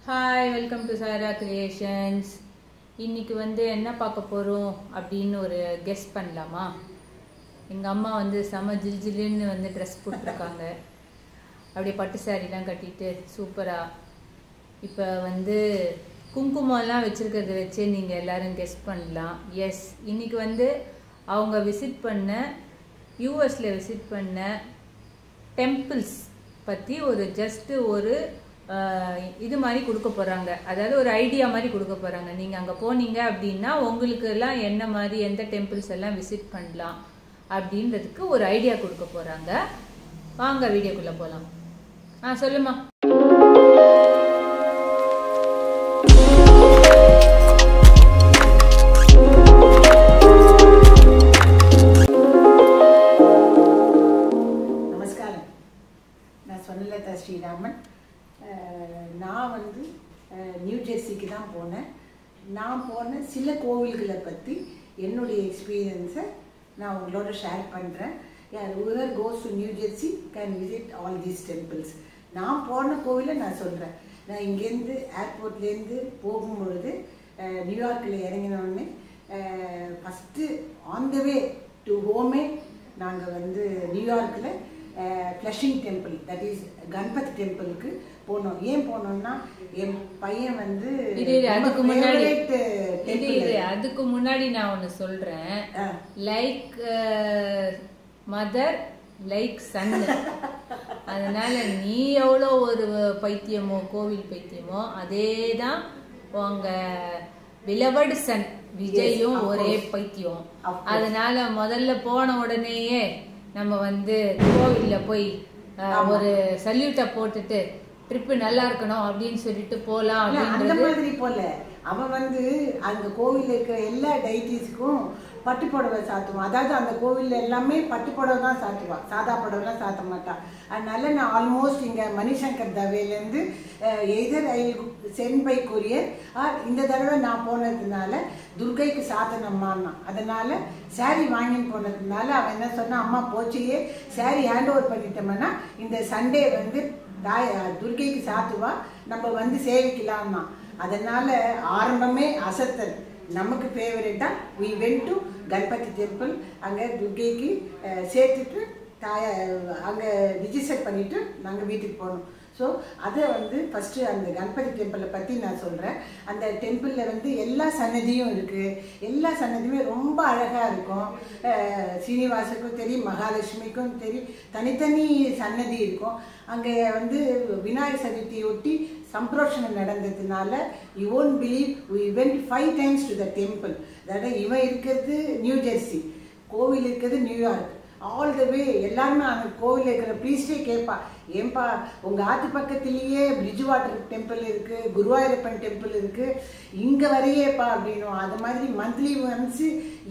Hi welcome to Sara creations இன்னைக்கு வந்து என்ன பார்க்க போகிறோம் அப்படின்னு ஒரு கெஸ் பண்ணலாமா எங்கள் அம்மா வந்து செம ஜில் ஜில்லுன்னு வந்து ட்ரெஸ் போட்டிருக்காங்க அப்படியே பட்டு சாரிலாம் கட்டிட்டு சூப்பராக இப்போ வந்து குங்குமம்லாம் வச்சுருக்கிறத வச்சே நீங்கள் எல்லாரும் கெஸ் பண்ணலாம் எஸ் இன்னைக்கு வந்து அவங்க விசிட் பண்ண யூஎஸில் விசிட் பண்ண டெம்பிள்ஸ் பற்றி ஒரு ஜஸ்ட் ஒரு ஆஹ், இது மாதிரி கொடுக்க போகிறாங்க அதாவது ஒரு ஐடியா மாதிரி கொடுக்க போகிறாங்க நீங்கள் அங்கே போனீங்க அப்படின்னா உங்களுக்கு எல்லாம் என்ன மாதிரி எந்த டெம்பிள்ஸ் எல்லாம் விசிட் பண்ணலாம் அப்படின்றதுக்கு ஒரு ஐடியா கொடுக்க போகிறாங்க வாங்க வீடியோக்குள்ளே போகலாம் ஆ சொல்லுமா நமஸ்காரம் நான் சொன்னலதா ஸ்ரீராமன் அஹ், நான் வந்து அஹ், நியூ ஜெர்சிக்கு தான் போனேன் நான் போன சில கோவில்களை பற்றி என்னுடைய எக்ஸ்பீரியன்ஸை நான் உங்களோட ஷேர் பண்ணுறேன் whoever goes to New Jersey can visit all these temples நான் போன கோவிலை நான் சொல்கிறேன் நான் இங்கேருந்து ஏர்போர்ட்லேருந்து போகும்பொழுது அஹ், நியூயார்க்கில் இறங்கினோடனே first on the way to ஹோமே நாங்கள் வந்து நியூயார்க்கில் Flushing temple that is Ganapati டெம்பிளுக்கு போனோம் ஏன் போனோம்னா என் பையன் வந்து இது இது, அதுக்கு ரொம்ப முன்னாடி favorite இது temple இது அது. அதுக்கு முன்னாடி நான் ஒன்று சொல்கிறேன் ஆ. லைக் மதர் லைக் சன் அதனால நீ எவ்வளோ ஒரு பைத்தியமோ கோவில் பைத்தியமோ அதே தான் உங்க விலவடு சன் விஜயும் Yes, of ஒரே course. பைத்தியம் Of course. அதனால முதல்ல போன உடனேயே நம்ம வந்து கோவில்ல போய் அஹ், ஆமா. ஒரு சல்யூட்டை போட்டுட்டு ட்ரிப்பு நல்லா இருக்கணும் அப்படின்னு சொல்லிட்டு போலாம் இல்ல, அந்த அப்படின்றது மாதிரி போல அவன் வந்து அந்த கோவில்ல இருக்கிற எல்லா டைட்டிஸ்க்கும் பட்டு புடவை சாத்துவான் அதாவது அந்த கோவில்ல எல்லாமே பட்டு புடவை தான் சாத்துவான் சாதா புடவைலாம் சாத்த மாட்டான் அதனால நான் ஆல்மோஸ்ட் இங்க மணிசங்கர் தவேலேருந்து either I sent by courier or இந்த தடவை நான் போனதுனால துர்கைக்கு சாத்தனம்மான்னா அதனால saree வாங்கின்னு போனதுனால அவன் என்ன சொன்னான் அம்மா போச்சையே saree ஹேண்ட் ஓவர் பண்ணிட்டோம்னா இந்த சண்டே வந்து தாய் துர்கைக்கு சாத்துவா நம்ம வந்து சேவிக்கலாம்னா அதனால ஆரம்பமே அசத்தல் நமக்கு ஃபேவரட்டா we went to Ganapati temple அங்கே துர்கைக்கு அஹ், சேர்த்துட்டு தாய அங்கே ரிஜிஸ்டர் பண்ணிட்டு நாங்கள் வீட்டுக்கு போனோம் ஸோ அதை வந்து ஃபஸ்ட்டு அந்த கணபதி டெம்பிளை பற்றி நான் சொல்கிறேன் அந்த டெம்பிளில் வந்து எல்லா சன்னதியும் இருக்குது எல்லா சன்னதியுமே ரொம்ப அழகாக இருக்கும் அஹ், சீனிவாசுக்கும் தெரியும் மகாலட்சுமிக்கும் தெரியும் தனித்தனி சன்னதி இருக்கும் அங்கே வந்து விநாயகர் சதுர்த்தியை ஒட்டி சம்பிரோஷனம் நடந்ததுனால you won't believe we went five times to the temple அதாவது இவன் இருக்கிறது நியூ ஜெர்சி கோவில் இருக்கிறது நியூயார்க் ஆல் த வே எல்லாருமே அந்த கோவில் இருக்கிற ப்ரீஸ்டே கேட்பா ஏன்பா உங்கள் ஆத்து பக்கத்துலேயே பிரிட்ஜ் வாட்டர் டெம்பிள் இருக்குது குருவாயூரப்பன் டெம்பிள் இருக்குது இங்கே வரையேப்பா அப்படின்னும் அது மாதிரி monthly once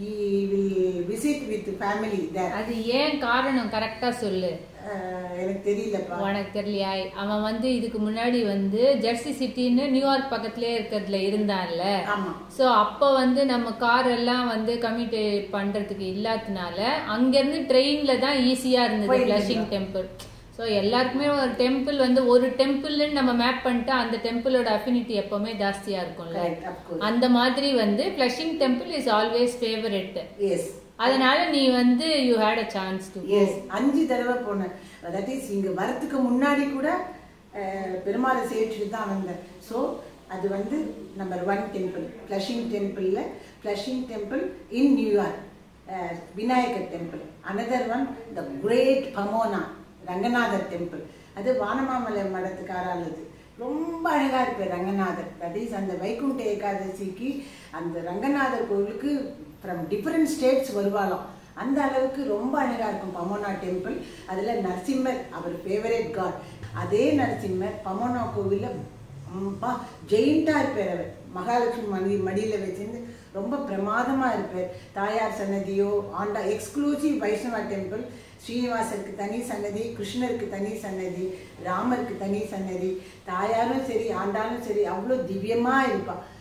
will visit with family there அது ஏன் காரணம் கரெக்டா சொல்லு எனக்கு தெரியலப்பா உனக்கு தெரியலையா அவன் வந்து இதுக்கு முன்னாடி வந்து ஜெர்சி சிட்டின்னு நியூயார்க் பக்கத்துலயே இருக்கிறதுல இருந்தான்ல ஆமா சோ அப்ப வந்து நம்ம கார் எல்லாம் வந்து கம்யூட் பண்றதுக்கு இல்லாதனால அங்க இருந்து ட்ரெயின்ல தான் ஈஸியா இருந்தது போயிருந்தீங்க. பிளஷிங் டெம்பிள் சோ எல்லாருக்குமே ஒரு டெம்பிள் வந்து ஒரு டெம்பிள்னு நம்ம மேப் பண்ணிட்டா அந்த டெம்பிளோட அஃபினிட்டி எப்பவுமே ஜாஸ்தியா இருக்கும்ல Correct, of course. அந்த மாதிரி வந்து Flushing temple is always favourite yes அதனால நீ வந்து you had a chance to yes அஞ்சு தடவை போனேன் தட் இஸ் இங்க வரத்துக்கு முன்னாடி கூட அஹ், பெருமாளை சேவிச்சுட்டு தான் வந்தேன் ஸோ அது வந்து number one temple flushing டெம்பிளில் flushing temple in New York ah, Vinayagar temple another one the great பமோனா Ranganathar temple அது வானமாமலை மடத்துக்காரானது ரொம்ப அழகா இருப்பார் ரங்கநாதர் தட் இஸ் அந்த வைகுண்ட ஏகாதசிக்கு அந்த ரங்கநாதர் கோவிலுக்கு ஃப்ரம் டிஃப்ரெண்ட் ஸ்டேட்ஸ் வருவாளாம் அந்த அளவுக்கு ரொம்ப அழகா இருக்கும் பமோனா டெம்பிள் அதுல நரசிம்மர் அவர் ஃபேவரட் காட் அதே நரசிம்மர் பமோனா கோவில்ல பா ஜெயிண்டா இருப்பார் அவர் மகாலட்சுமி மடி மடியில வச்சிருந்து ரொம்ப பிரமாதமா இருப்பார் தாயார் சன்னதியோ ஆண்டா எக்ஸ்க்ளூசிவ் வைஷ்ணவா டெம்பிள் ஸ்ரீனிவாசருக்கு தனி சன்னதி கிருஷ்ணருக்கு தனி சன்னதி ராமருக்கு தனி சன்னதி தாயாரும் சரி ஆண்டாலும் சரி அவ்வளோ திவ்யமா இருப்பா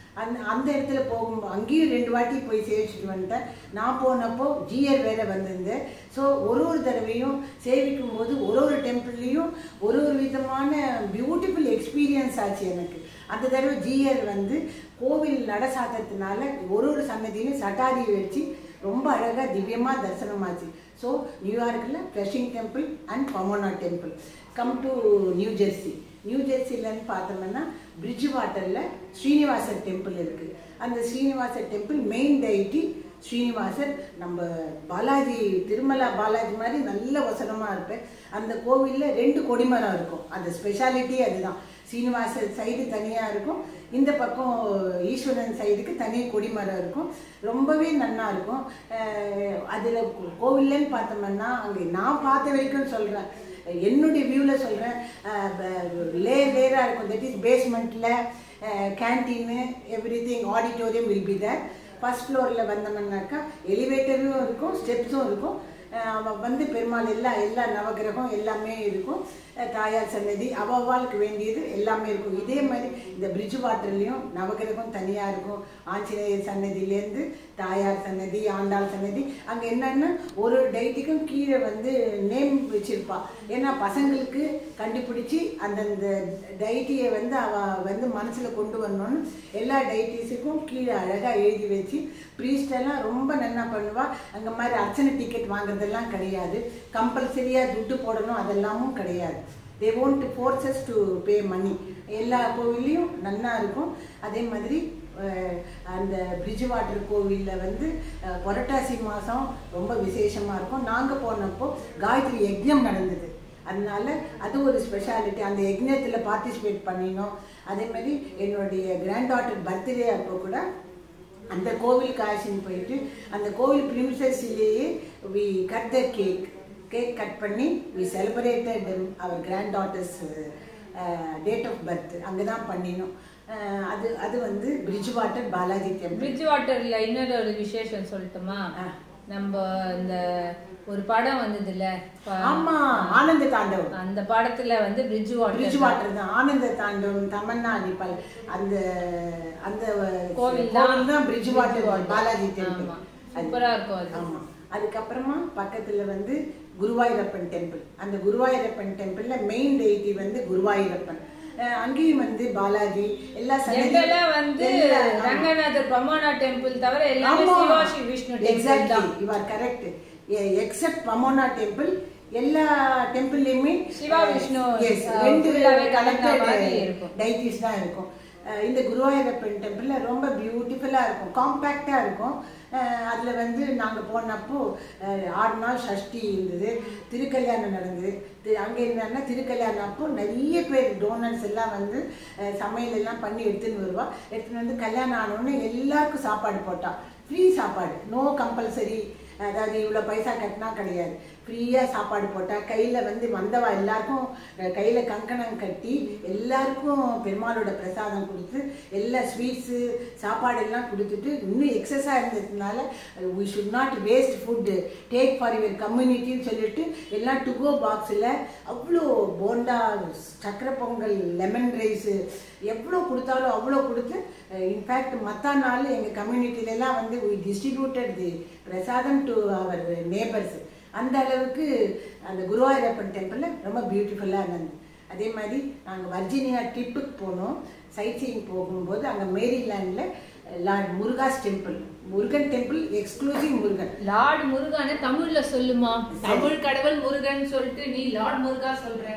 அந்த அந்த இடத்துல போகும் அங்கேயும் ரெண்டு வாட்டி போய் சேவிச்சுட்டு வந்துட்டேன் நான் போனப்போ ஜிஆர் வேற வந்திருந்தேன் ஸோ ஒரு ஒரு தடவையும் சேவிக்கும் போது ஒரு ஒரு டெம்பிள்லேயும் ஒரு ஒரு விதமான பியூட்டிஃபுல் எக்ஸ்பீரியன்ஸ் ஆச்சு எனக்கு அந்த தடவை ஜிஆர் வந்து கோவில் நட சாத்தத்தினால ஒரு ஒரு சன்னதியிலும் சட்டாரி வச்சு ரொம்ப அழகாக திவ்யமாக தரிசனமாச்சு ஸோ நியூயார்க்கில் Flushing temple and Pomona temple come to New Jersey New ஜெர்சிலன்னு பார்த்தோம்னா பிரிட்ஜ் வாட்டரில் ஸ்ரீனிவாசர் டெம்பிள் இருக்குது அந்த ஸ்ரீனிவாசர் டெம்பிள் மெயின் டைட்டி ஸ்ரீனிவாசர் நம்ம பாலாஜி திருமலா பாலாஜி மாதிரி நல்ல வசனமாக இருப்பேன் அந்த கோவிலில் ரெண்டு கொடிமரம் இருக்கும் அந்த ஸ்பெஷாலிட்டி அதுதான் சீனிவாசர் சைடு தனியாக இருக்கும் இந்த பக்கம் ஈஸ்வரன் சைடுக்கு தனி கொடிமரம் இருக்கும் ரொம்பவே நல்லா இருக்கும் அதில் கோவில்லன்னு பார்த்தோம்னா அங்கே நான் பார்த்த வரைக்கும் சொல்கிறேன் என்னுடைய வியூவில் சொல்கிறேன் லே லேயராக இருக்கும் தட் இஸ் பேஸ்மெண்ட்டில் canteen everything auditorium will be there first ஃப்ளோரில் வந்தோம்னாக்கா எலிவேட்டரும் இருக்கும் ஸ்டெப்ஸும் இருக்கும் அஹ் அவ வந்து பெருமாள் எல்லா எல்லா நவகிரகம் எல்லாமே இருக்கும் அஹ் தாயார் சன்னதி அவ்வளவுக்கு வேண்டியது எல்லாமே இருக்கும் இதே மாதிரி இந்த பிரிட்ஜ் வாட்டர்லேயும் நவகிரகம் தனியாக இருக்கும் ஆஞ்சநேயர் சன்னதியிலேருந்து தாயார் சன்னதி ஆண்டாள் சன்னதி அங்கே என்னென்னா ஒரு டைட்டிக்கும் கீழே வந்து நேம் வச்சிருப்பா ஏன்னா பசங்களுக்கு கண்டுபிடிச்சி அந்தந்த டைட்டியை வந்து அவ வந்து மனசில் கொண்டு வரணும்னு எல்லா டைட்டிஸுக்கும் கீழே அழகாக எழுதி வச்சு priest எல்லாம் ரொம்ப நல்லா பண்ணுவா அங்கே மாதிரி அர்ச்சனை டிக்கெட் வாங்குறதெல்லாம் கிடையாது கம்பல்சரியாக துட்டு போடணும் அதெல்லாமும் கிடையாது they won't force us to pay money எல்லா கோவில்லையும் நல்லா இருக்கும் அதே மாதிரி அஹ், அந்த பிரிட்ஜ் வாட்டர் கோவிலில் வந்து அஹ், புரட்டாசி மாதம் ரொம்ப விசேஷமாக இருக்கும் நாங்கள் போனப்போ காயத்ரி யஜ்ஞம் நடந்தது அதனால அது ஒரு ஸ்பெஷாலிட்டி அந்த யஜ்ஞத்தில் பார்ட்டிசிபேட் பண்ணினோம் அதே மாதிரி என்னுடைய கிராண்ட் டாட்டர் பர்த்டே அப்போ கூட அந்த கோவில் காய்ச்சின்னு போயிட்டு அந்த கோவில் பிரின்சஸ்லேயே we cut the cake cake cut பண்ணி we celebrated our granddaughter's date of birth அங்கே தான் பண்ணினோம் அஹ், அது அது வந்து பிரிட்ஜ் வாட்டர் பாலாஜி டெம்பிள் பிரிட்ஜ் வாட்டர்ல இன்னொரு ஒரு விசேஷம் சொல்லட்டுமா ஆ. நம்ம இந்த ஒரு படம் வந்ததுல ப- ஆமா ஆனந்த தாண்டவம் அந்த படத்துல வந்து பிரிட்ஜ் பிரிட்ஜ் வாட்டர் வாட்டர் தான் ஆனந்த தாண்டவம் தமன்னா அடிப்பாள் அந்த அந்த கோவில் கோவில் தான் பிரிட்ஜ் வாட்டர் பாலாஜி டெம்பிள் ஆமா. சூப்பரா இருக்கும் அது. ஆமா அதுக்கப்புறமா பக்கத்துல வந்து குருவாயூரப்பன் டெம்பிள் அந்த குருவாயூரப்பன் டெம்பிள்ல மெயின் டெய்டி வந்து குருவாயூரப்பன் அஹ் அங்கேயும் வந்து பாலாஜி எல்லா சன்னதி- எங்கெல்லாம் வந்து எல்லா- ஆமா. ரங்கநாதர் பமோனா டெம்பிள் தவிர எல்லாமே ஆமா. சிவா ஸ்ரீ விஷ்ணு டெம்பிள் எக்ஸாக்ட்லி தான் you are correct except Pomona temple எல்லா டெம்பிள்லயுமே சிவா விஷ்ணு, எஸ் அஹ், ரெண்டு full-ஆவே கலந்த கலெக்டட் மாதிரி இருக்கும். டைட்டிஸ் தான் இருக்கும் அஹ் இந்த குருவாயூரப்பன் டெம்பிள்ல ரொம்ப பியூட்டிஃபுல்லா இருக்கும் காம்பேக்டா இருக்கும் அஹ் அதுல வந்து நாங்க போனப்போ அஹ் ஆறு நாள் சஷ்டி இருந்தது திருக்கல்யாணம் நடந்தது தி- அங்க என்னன்னா திருக்கல்யாணம் அப்போ நிறைய பேர் டோனர்ஸ் எல்லாம் வந்து அஹ் சமையல் எல்லாம் பண்ணி எடுத்துன்னு வருவா எடுத்துன்னு வந்து கல்யாணம் ஆனோடனே எல்லாருக்கும் சாப்பாடு போட்டா ஃப்ரீ சாப்பாடு நோ கம்பல்சரி அதாவது இவ்வளோ பைசா கட்டினா கிடையாது ஃப்ரீயாக சாப்பாடு போட்டால் கையில் வந்து வந்தவா எல்லாருக்கும் கையில் கங்கணம் கட்டி எல்லாருக்கும் பெருமாளோட பிரசாதம் கொடுத்து எல்லா ஸ்வீட்ஸு சாப்பாடு எல்லாம் கொடுத்துட்டு இன்னும் எக்ஸஸாக இருந்ததுனால we should not waste food take for your கம்யூனிட்டின்னு சொல்லிட்டு எல்லாம் டு கோ பாக்ஸில் அவ்வளோ போண்டா சக்கரை பொங்கல் லெமன் ரைஸு எவ்வளோ கொடுத்தாலும் அவ்வளோ கொடுத்து இன்ஃபேக்ட் மற்ற நாள் எங்கள் கம்யூனிட்டிலலாம் வந்து வி டிஸ்ட்ரிபியூட்டட் தி பிரசாதம் டு அவர் நேபர்ஸ் அந்த அளவுக்கு அந்த குருவாயூரப்பன் டெம்பிளில் ரொம்ப பியூட்டிஃபுல்லாக இருந்தது அதே மாதிரி நாங்கள் வர்ஜீனியா ட்ரிப்புக்கு போனோம் சைட் சீயிங் போகும்போது அங்கே மேரிலேண்டில் lord Muruga's temple Murugan temple exclusive Murugan lord முருகனை தமிழ்ல சொல்லுமா தமிழ் கடவுள் முருகன் சொல்லிட்டு நீ லார்ட் முருகா சொல்ற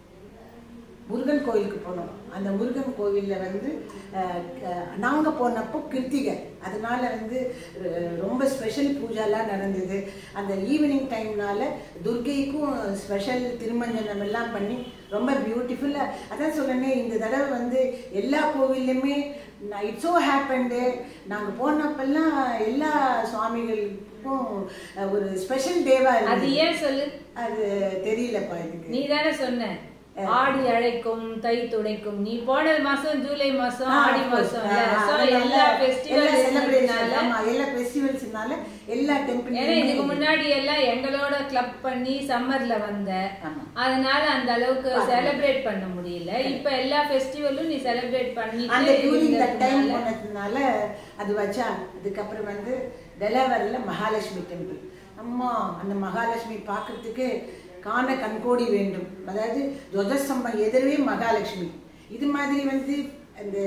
முருகன் கோயிலுக்கு போனோம் அந்த முருகன் கோவிலில் வந்து நாங்கள் போனப்போ கிருத்திகை அதனால வந்து அஹ், ரொம்ப ஸ்பெஷல் பூஜாலாம் நடந்தது அந்த ஈவினிங் டைம்னால துர்கைக்கும் ஸ்பெஷல் திருமஞ்சனம் எல்லாம் பண்ணி ரொம்ப பியூட்டிஃபுல்லாக அதான் சொன்னேனே இந்த தடவை வந்து எல்லா கோவில்லையுமே இட்ஸ் ஸோ ஹேப்பண்டு நாங்கள் போனப்பெல்லாம் எல்லா சுவாமிகளுக்கும் அஹ், ஒரு ஸ்பெஷல் டேவாக அது இருந்தது ஏன் சொல்லு அது தெரியலப்பா எனக்கு நீ தானே சொன்ன ஆடி அழைக்கும் தை துடைக்கும் நீ போன மாசம் ஜூலை மாசம் ஆ, ஆடி of course. மாசம் ஆ, So, அதனால எல்லா எல்லா ஃபெஸ்டிவல் celebration, ஆமா, எல்லா ஃபெஸ்டிவல்ஸ்னால எல்லா ஏன்னா இதுக்கு டெம்பிள் முன்னாடி எல்லாம் எங்களோட கிளப் பண்ணி சம்மர்ல வந்த ஆமா. அதனால அந்த அளவுக்கு செலிப்ரேட் பண்ண முடியல இப்ப எல்லா ஃபெஸ்டிவலும் நீ செலிப்ரேட் அந்த டியூரிங் த டைம் பண்ணி போனதுனால அது வச்சா அதுக்கப்புறம் வந்து டெலாவரில் மகாலட்சுமி டெம்பிள் அம்மா அந்த மகாலட்சுமி பார்க்கறதுக்கு காண கண்கோடி வேண்டும் அதாவது துவஜஸ்தம்பம் எதிரவே மகாலட்சுமி இது மாதிரி வந்து அந்த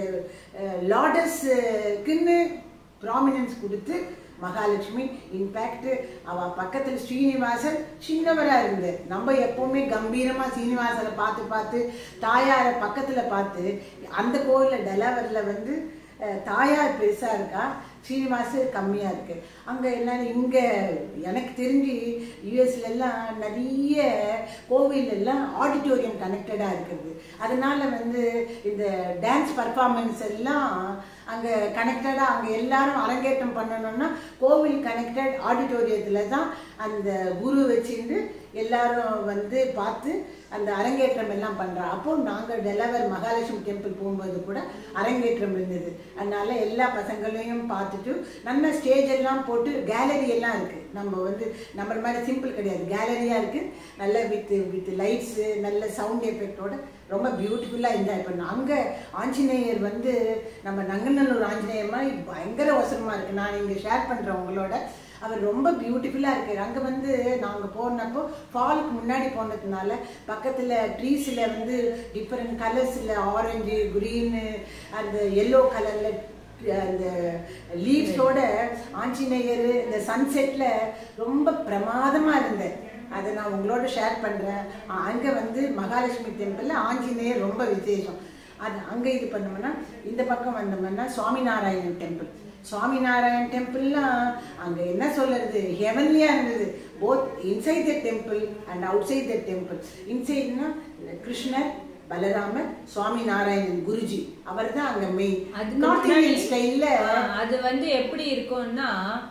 லார்டர்ஸ்க்குன்னு ப்ராமினன்ஸ் கொடுத்து மகாலட்சுமி இன்ஃபேக்ட் அவ பக்கத்துல ஸ்ரீனிவாசன் சின்னவரா இருந்தார் நம்ம எப்பவுமே கம்பீரமா ஸ்ரீனிவாசனை பார்த்து பார்த்து தாயாரை பக்கத்துல பார்த்து அந்த கோவில்ல டெலாவரில் வந்து அஹ், தாயார் பெருசா இருக்கா ஸ்ரீனிவாசு கம்மியா இருக்கு அங்க எல்லாம் இங்க எனக்கு தெரிஞ்சு யூஎஸ்ல எல்லாம் நிறைய கோவில் எல்லாம் ஆடிட்டோரியம் கனெக்டடா இருக்குது அதனால வந்து இந்த டான்ஸ் பர்ஃபார்மன்ஸ் எல்லாம் அங்க கனெக்டடா அங்க எல்லாரும் அரங்கேற்றம் பண்ணணும்னா கோவில் கனெக்டட் ஆடிட்டோரியத்துல தான் அந்த குரு வச்சுட்டு எல்லாரும் வந்து பார்த்து அந்த அரங்கேற்றம் எல்லாம் பண்றா அப்போ நாங்க டெலவர் மகாலட்சுமி டெம்பிள் போகும்போது கூட அரங்கேற்றம் இருந்தது அதனால எல்லா பசங்களையும் பார்த்துட்டு நல்ல ஸ்டேஜ் எல்லாம் போட்டு கேலரி எல்லாம் இருக்கு நம்ம வந்து நம்ம மாதிரி சிம்பிள் கிடையாது கேலரியா இருக்கு நல்ல வித் வித் லைட்ஸ் நல்ல சவுண்ட் எஃபெக்டோட ரொம்ப பியூட்டிஃபுல்லாக என்ஜாய் பண்ணோம் அங்கே ஆஞ்சநேயர் வந்து நம்ம நங்கநல்லூர் ஆஞ்சநேயர் மாதிரி பயங்கர அவசரமாக இருக்குது நான் இங்கே ஷேர் பண்ணுறேன் உங்களோட அவர் ரொம்ப பியூட்டிஃபுல்லாக இருக்கார் அங்கே வந்து நாங்கள் போனப்போ ஃபாலுக்கு முன்னாடி போனதுனால பக்கத்தில் ட்ரீஸில் வந்து டிஃப்ரெண்ட் கலர்ஸில் ஆரஞ்சு க்ரீனு அந்த எல்லோ கலரில் அந்த லீவ்ஸோட ஆஞ்சநேயர் இந்த சன்செட்ல ரொம்ப பிரமாதமா இருந்தேன் அதை நான் உங்களோட ஷேர் பண்றேன் அ- அங்க வந்து மகாலட்சுமி டெம்பிள்ல ஆஞ்சநேயர் ரொம்ப விசேஷம் அது அங்க இது பண்ணோம்னா இந்த பக்கம் வந்தோம்னா சுவாமிநாராயணன் டெம்பிள் சுவாமிநாராயண் டெம்பிள்லாம் அங்க என்ன சொல்றது ஹெவன்லியா இருந்தது both inside the temple and outside the temple இன்சைட்னா கிருஷ்ணர் பலராமர் சுவாமி நாராயணன் குருஜி அவர் தான் அங்க மெயின் அதுக்கு நார்த் முன்னாடி- இந்தியன் ஸ்டைல்ல ஆ, அது வந்து எப்படி இருக்கும்னா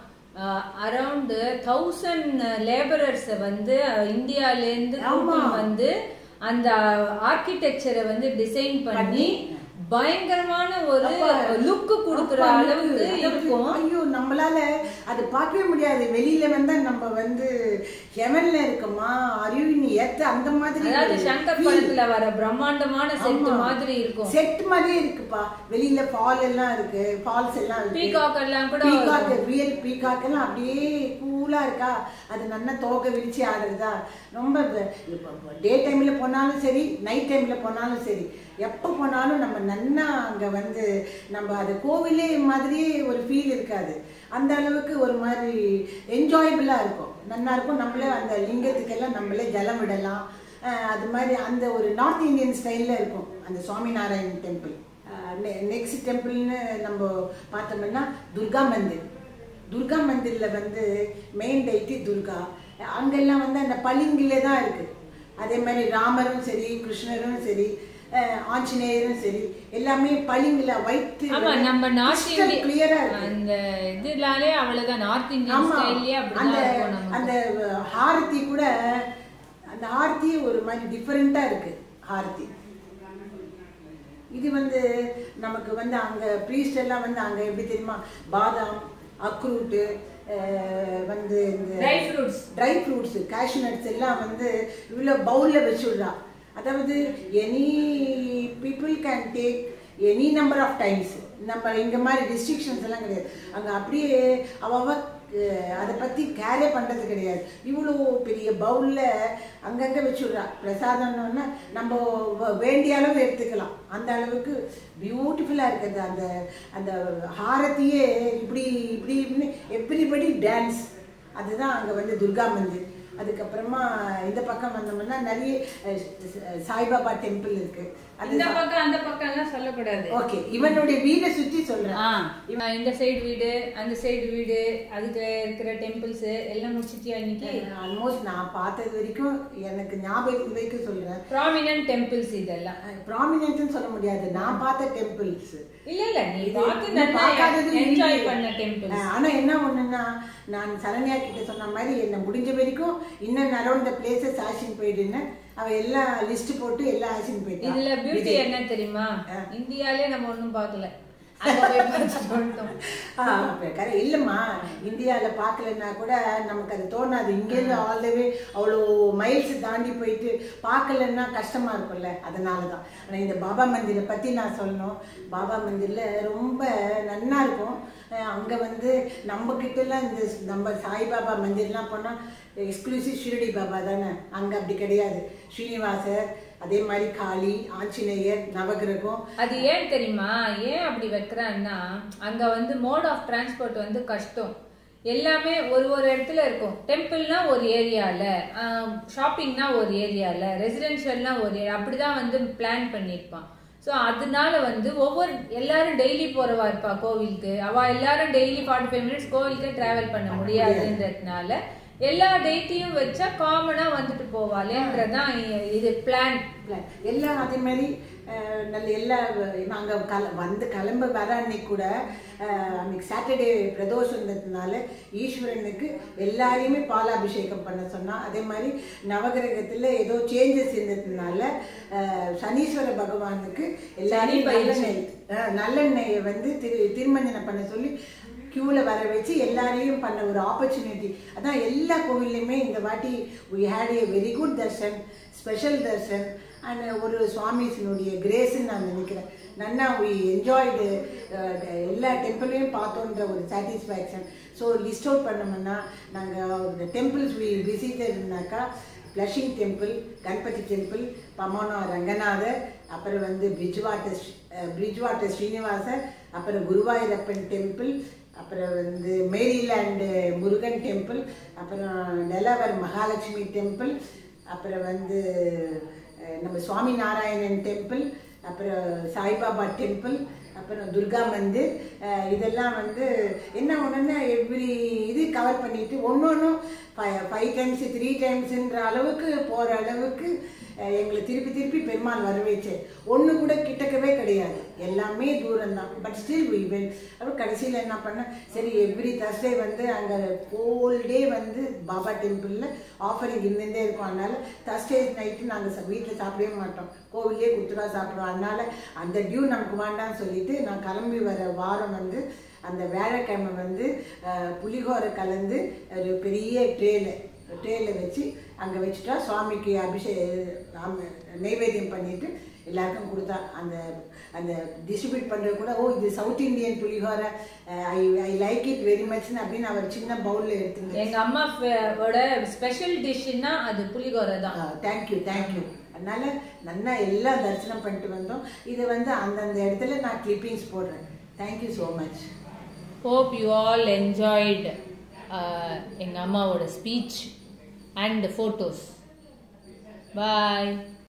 அரௌண்ட் தௌசண்ட் லேபரர்ஸ வந்து அஹ், இந்தியால இருந்து ஆமா. கூட்டிட்டு வந்து அந்த ஆர்கிடெக்சரை வந்து டிசைன் பண்ணி பயங்கரமான ஒரு அப்பா, லுக் கொடுக்குற அப்பா, அளவுக்கு அதாவது, இருக்கும் ஐயோ நம்மளால அது பார்க்கவே முடியாது வெளியில வந்தா நம்ம வந்து ஹெவன்ல இருக்கோமா அறிவின் ஏத்த அந்த மாதிரி அதாவது சங்கர் படத்துல வர பிரம்மாண்டமான செட் ஆமா. மாதிரி இருக்கும் செட் மாதிரியே இருக்குப்பா வெளியில ஃபால் எல்லாம் இருக்கு ஃபால்ஸ் எல்லாம் இருக்கு பீகாக் எல்லாம் கூட பீகாக் ரியல் பீகாக் எல்லாம் அப்படியே கூலா இருக்கா அது நல்லா தோகை விரிச்சு ஆடுறதா ரொம்ப டே டைம்ல போனாலும் சரி நைட் டைம்ல போனாலும் சரி எப்போ போனாலும் நம்ம நன்னா அங்க வந்து நம்ம அது கோவிலே மாதிரியே ஒரு ஃபீல் இருக்காது அந்த அளவுக்கு ஒரு மாதிரி என்ஜாயபிளா இருக்கும் நல்லா இருக்கும் நம்மளே அந்த லிங்கத்துக்கெல்லாம் நம்மளே ஜலம் விடலாம் அஹ் அது மாதிரி அந்த ஒரு நார்த் இந்தியன் ஸ்டைல்ல இருக்கும் அந்த சுவாமிநாராயண் டெம்பிள் நெக்ஸ்ட் டெம்பிள்னு நம்ம பார்த்தோம்னா துர்கா மந்திர் துர்கா மந்திர்ல வந்து மெயின் டைட்டி துர்கா அங்கெல்லாம் வந்து அந்த பளிங்கிலே தான் இருக்கு அதே மாதிரி ராமரும் சரி கிருஷ்ணரும் சரி அஹ் ஆஞ்சநேயரும் சரி எல்லாமே பளிங்குல ஒயிட் ஆமா நம்ம நார்த் கிளியரா இந்தியன் இருக்கு அந்த இதுலாலே அவ்வளவுதான் நார்த் இந்தியன் ஆமா ஸ்டைல்லயே அந்த அப்படிதான் இருக்கும் நமக்கு அந்த ஹாரதி கூட அந்த ஆரத்தி ஒரு மாதிரி டிஃபரெண்டா இருக்கு ஆரத்தி இது வந்து நமக்கு வந்து அங்க ப்ரீஸ்ட் எல்லாம் வந்து அங்க எப்படி தெரியுமா பாதாம் அக்ரூட்டு வந்து இந்த Dry fruits. Dry fruits cashew nuts எல்லாம் வந்து இவ்வளோ பவுலில் வச்சுடுறா அதாவது any people can take any number of times நம்ம இங்க மாதிரி ரெஸ்ட்ரிக்ஷன்ஸ் எல்லாம் கிடையாது அங்க அப்படியே அவ அவ, அஹ், அதை பத்தி கேரே பண்றது கிடையாது இவ்வளோ பெரிய பவுல்ல அங்கங்க வச்சுடுறா பிரசாதம்னு நம்ம வ- வேண்டிய அளவு எடுத்துக்கலாம் அந்த அளவுக்கு பியூட்டிஃபுல்லா இருக்குது அந்த அந்த ஹாரத்தியே இப்படி இப்படி இப்படின்னு எவ்ரிபடி டான்ஸ் அதுதான் அங்க வந்து துர்கா மந்திர் அதுக்கப்புறமா இந்த பக்கம் வந்தோம்னா நிறைய அஹ், சாய்பாபா டெம்பிள் இருக்கு அது இந்த பக்கம் அந்த பக்கம் எல்லாம் சொல்லக்கூடாது ஓகே இவனுடைய வீடை சுத்தி சொல்றேன் ஆ, இவன் இந்த சைடு வீடு அந்த சைடு வீடு அதுக்கு இருக்கிற டெம்பிள்ஸ் எல்லாம் முடிச்சிட்டியா இன்னைக்கு ஆல்மோஸ்ட் நான் பார்த்தது வரைக்கும் எனக்கு ஞாபகம் வரைக்கும் சொல்றேன் ப்ராமினன்ட் டெம்பிள்ஸ் இதெல்லாம் ப்ராமினன்ட்னு சொல்ல முடியாது நான் பார்த்த டெம்பிள்ஸ் இல்ல இல்ல நீ இது பார்த்து நீ பார்க்காதது நல்லா என்ஜாய் இல்லை. பண்ண டெம்பிள்ஸ் அஹ் ஆனா என்ன ஒண்ணுன்னா நான் சரண்யா கிட்ட சொன்ன மாதிரி என்ன முடிஞ்ச வரைக்கும் இன்னும் அரௌண்ட் த பிளேசஸ் ஆஷின் போயிடுன்னு அவ எல்லாம் லிஸ்ட் போட்டு எல்லாம் அழைச்சின்னு போயிட்டான் இதுல பியூட்டி விஜய். என்ன தெரியுமா ஆ. இந்தியாலே நம்ம ஒண்ணும் பார்க்கல அங்க போய் பார்த்துட்டு வந்துட்டோம். ஆ, அப்ப கரை இல்லைம்மா இந்தியாவில் பார்க்கலன்னா கூட நமக்கு அது தோணாது இங்கேருந்து ஆல் வே அவ்வளோ மைல்ஸ் தாண்டி போயிட்டு பார்க்கலன்னா கஷ்டமா இருக்கும்ல அதனால தான் ஆனால் இந்த பாபா மந்திரை பற்றி நான் சொல்லணும் பாபா மந்திரில் ரொம்ப நன்னா இருக்கும் அங்கே வந்து நம்ம கிட்டலாம் இந்த நம்ம சாய்பாபா மந்திர்லாம் போனால் எக்ஸ்க்ளூசிவ் ஷிரடி பாபா தானே அங்கே அப்படி கிடையாது ஸ்ரீனிவாசர் அதே மாதிரி காளி ஆஞ்சநேயர் நவகிரகம் அது ஏன் தெரியுமா ஏன் அப்படி வைக்கிறான்னா அங்க வந்து மோட் ஆஃப் டிரான்ஸ்போர்ட் வந்து கஷ்டம் எல்லாமே ஒரு ஒரு இடத்துல இருக்கும் டெம்பிள்னா ஒரு ஏரியால ஷாப்பிங்னா ஒரு ஏரியால ரெசிடென்ஷியல்னா ஒரு area. அப்படிதான் வந்து பிளான் பண்ணியிருப்பான் ஸோ அதனால வந்து ஒவ்வொரு எல்லாரும் டெய்லி போறவா இருப்பா கோவிலுக்கு அவ எல்லாரும் டெய்லி ஃபார்ட்டி ஃபைவ் மினிட்ஸ் கோவிலுக்கு டிராவல் பண்ண முடியாதுன்றதுனால எல்லா டேட்டையும் வச்சா காமனா வந்துட்டு போவாளேன்றதான் இது பிளான் plan. எல்லாம் அதே மாதிரி அஹ், நல்ல எல்லா நாங்கள் கல வந்து கிளம்ப வர அன்னைக்கு கூட அஹ், அன்னைக்கு சாட்டர்டே பிரதோஷன்றதுனால ஈஸ்வரனுக்கு எல்லாரையுமே பாலாபிஷேகம் பண்ண சொன்னா அதே மாதிரி நவகிரகத்தில் ஏதோ சேஞ்சஸ் இருந்ததுனால அஹ், சனீஸ்வர பகவானுக்கு எல்லாரையும் சனி பயிற்சி. நல்லெண்ணெய் அஹ், நல்லெண்ணெயை வந்து திரு திருமஞ்சனம் பண்ண சொல்லி கியூவில் வர வச்சு எல்லாரையும் பண்ண ஒரு ஆப்பர்ச்சுனிட்டி அதான் எல்லா கோவில்லையுமே இந்த வாட்டி we had a very good darshan special darshan and ஒரு சுவாமிஸினுடைய கிரேஸ்ன்னு நான் நினைக்கிறேன் நன்னா we என்ஜாய்டு எல்லா டெம்பிளையும் பார்த்தோன்ற ஒரு சாட்டிஸ்ஃபேக்ஷன் ஸோ லிஸ்ட் அவுட் பண்ணோம்னா நாங்கள் டெம்பிள்ஸ் வி விசிட்டர்னாக்கா Flushing temple Ganapati temple Pomona Ranganathar அப்புறம் வந்து பிரிட்ஜ்வாட்டர் பிரிட்ஜ்வாட்டர் ஸ்ரீனிவாசர் அப்புறம் குருவாயூரப்பன் டெம்பிள் அப்புறம் வந்து மேரிலேண்டு முருகன் டெம்பிள் அப்புறம் டெலாவர் மகாலட்சுமி டெம்பிள் அப்புறம் வந்து அஹ், நம்ம சுவாமி நாராயணன் டெம்பிள் அப்புறம் சாய்பாபா டெம்பிள் அப்புறம் துர்கா மந்திர் அஹ், இதெல்லாம் வந்து என்ன ஒன்றுன்னா எவ்ரி இது கவர் பண்ணிட்டு ஒன்று ஒன்றும் ஃபைவ் டைம்ஸ் த்ரீ டைம்ஸ்ன்ற அளவுக்கு போகிற அளவுக்கு அஹ், எங்களை திருப்பி திருப்பி பெருமாள் வர வச்சு ஒன்று கூட கிட்டக்கவே கிடையாது எல்லாமே தூரம் தான் பட் ஸ்டில் வி வெல் அப்புறம் கடைசியில் என்ன பண்ணேன் சரி எவ்ரி தர்ஸ்டே வந்து அங்கே ஹோல் டே வந்து பாபா டெம்பிளில் ஆஃபரிங் இருந்துகிட்டே இருக்கும் அதனால தர்ஸ்டே நைட்டு நாங்கள் வீட்டில் சாப்பிடவே மாட்டோம் கோவிலே கொடுத்துட்டா சாப்பிடுவோம் அதனால அந்த டியூ நமக்கு வேண்டாம்னு சொல்லிட்டு நான் கிளம்பி வர வாரம் வந்து அந்த வியாழக்கிழமை வந்து அஹ், புளிகோரை கலந்து ஒரு பெரிய ட்ரேல ட்ரேல வச்சு அங்கே வச்சுட்டா சுவாமிக்கு அபிஷேக நைவேத்தியம் பண்ணிட்டு எல்லாருக்கும் கொடுத்தா அந்த அந்த டிஸ்ட்ரிபியூட் பண்ணுறது கூட ஓ இது சவுத் இந்தியன் புளிகோரை I I like it very மச்னு அப்படின்னு அவர் சின்ன பவுலில் எடுத்துங்க எங்க அம்மா ஓட ஸ்பெஷல் டிஷ்னா அது புளிகோரை தான் தேங்க்யூ தேங்க்யூ அதனால நல்லா எல்லாம் தரிசனம் பண்ணிட்டு வந்தோம் இது வந்து அந்தந்த இடத்துல நான் கிளிப்பிங்ஸ் போடுறேன் thank you so much hope you all enjoyed எங்கள் அம்மாவோட ஸ்பீச் அண்ட் ஃபோட்டோஸ் பாய்